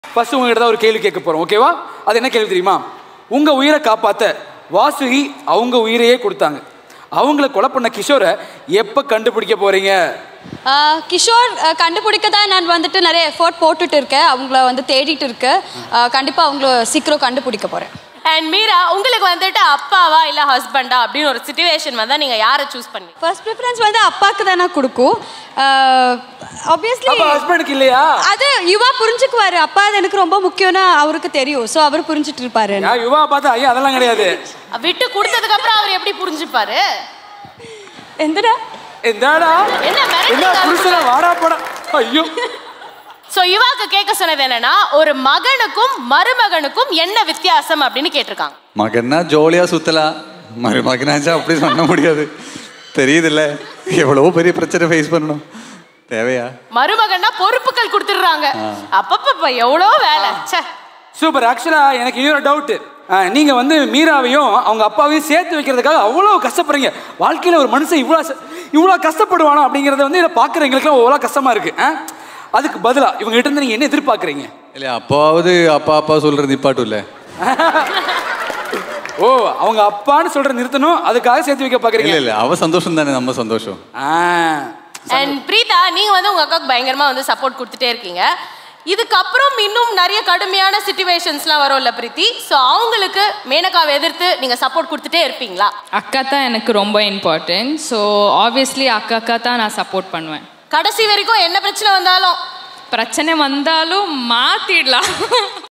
First உங்ககிட்ட தான் ஒரு கேள்வி கேட்க போறோம் ஓகேவா அது என்ன கேள்வி தெரியுமா உங்க உயிரை காப்பாத்த வாசுகி அவங்க உயிரையே கொடுத்தாங்க அவங்கள கொலை பண்ண கிஷோரை எப்ப கண்டுபிடிக்க போறீங்க ஆஹ் கிஷோர் ஆஹ் கண்டுபிடிக்க தான் நான் வந்துட்டு நிறைய எஃபோர்ட் போட்டுட்டு இருக்கேன் அவங்கள வந்து தேடிட்டு இருக்கேன் ஆஹ் கண்டிப்பா அவங்கள சீக்கிரம் கண்டுபிடிக்க போறேன் அண்ட் மீரா உங்களுக்கு வந்துட்டு அப்பாவா இல்ல ஹஸ்பண்டா அப்படின்னு ஒரு சுச்சுவேஷன் வந்தா நீங்க யாரை சூஸ் பண்ணி ஃபர்ஸ்ட் ப்ரிஃபரன்ஸ் வந்து அப்பாவுக்கு தானே கொடுக்கும் ஆப்வியஸ்லி அப்ப ஹஸ்பண்டுக்கு இல்லையா அது யுவா புரிஞ்சுக்குவாரு அப்பா அது எனக்கு ரொம்ப முக்கியம்னு அவருக்கு தெரியும் ஸோ அவர் புரிஞ்சுட்டு இருப்பாரு நான் யுவா பார்த்தா ஐயா அதெல்லாம் கிடையாது விட்டு கொடுத்ததுக்கு அப்புறம் அவர் எப்படி புரிஞ்சுப்பாரு எந்தடா என்னடா என்ன என்ன மிரட்டுறாரு? புருஷனா வாடா போடா ஐயோ சோ யுவாக்கு கேட்க சொன்னது என்னன்னா ஒரு மகனுக்கும் மருமகனுக்கும் என்ன வித்தியாசம் அப்படின்னு கேட்டிருக்காங்க மகன்னா ஜோலியா சுத்தலாம் மருமகனாச்சா அப்படி பண்ண முடியாது தெரியுதுல்ல எவ்வளவோ பெரிய பிரச்சனை ஃபேஸ் பண்ணணும் தேவையா மருமகன்னா பொறுப்புகள் கொடுத்துடுறாங்க அப்பப்ப எவ்வளோ வேலை ச்சே சூப்பர் ஆக்சுவலா எனக்கு இன்னொரு டவுட் நீங்க வந்து மீராவையும் அவங்க அப்பாவையும் சேர்த்து வைக்கிறதுக்காக அவ்வளோ கஷ்டப்படுறீங்க வாழ்க்கையில ஒரு மனுஷன் இவ்வளோ இவ்வளோ கஷ்டப்படுவானோ அப்படிங்கறத வந்து இதை பார்க்குறவங்களுக்குலாம் அவ்வளோ கஷ்டமா இருக்கு ஆ? அதுக்கு பதிலா இவங்க கிட்ட இருந்து நீங்க என்ன எதிர்பார்க்குறீங்க இல்லையா அப்பாவது அப்பா அப்பா சொல்றது நிப்பாட்டும் இல்ல ஓ அவங்க அப்பான்னு சொல்ற நிறுத்தணும் அதுக்காக சேர்த்து வைக்க இல்ல பாக்குறீங்க இல்ல அவ சந்தோஷம் தானே நம்ம சந்தோஷம் ஆ அண்ட் பிரீதா நீங்க வந்து உங்க அக்காவுக்கு பயங்கரமா வந்து சப்போர்ட் கொடுத்துட்டே இருக்கீங்க இதுக்கப்புறம் இன்னும் நிறைய கடுமையான சுச்சுவேஷன்ஸ்லாம் வரும்ல பிரீத்தி ஸோ அவங்களுக்கு மேனகாவை எதிர்த்து நீங்க சப்போர்ட் கொடுத்துட்டே இருப்பீங்களா அக்கா தான் எனக்கு ரொம்ப இம்பார்ட்டன்ட் ஸோ ஆப்வியஸ்லி அக்காக்கா தான் நான் சப்போர்ட் பண்ணுவேன் கடைசி வரைக்கும் என்ன பிரச்சனை வந்தாலும் பிரச்சனை வந்தாலும் மாத்திடலாம்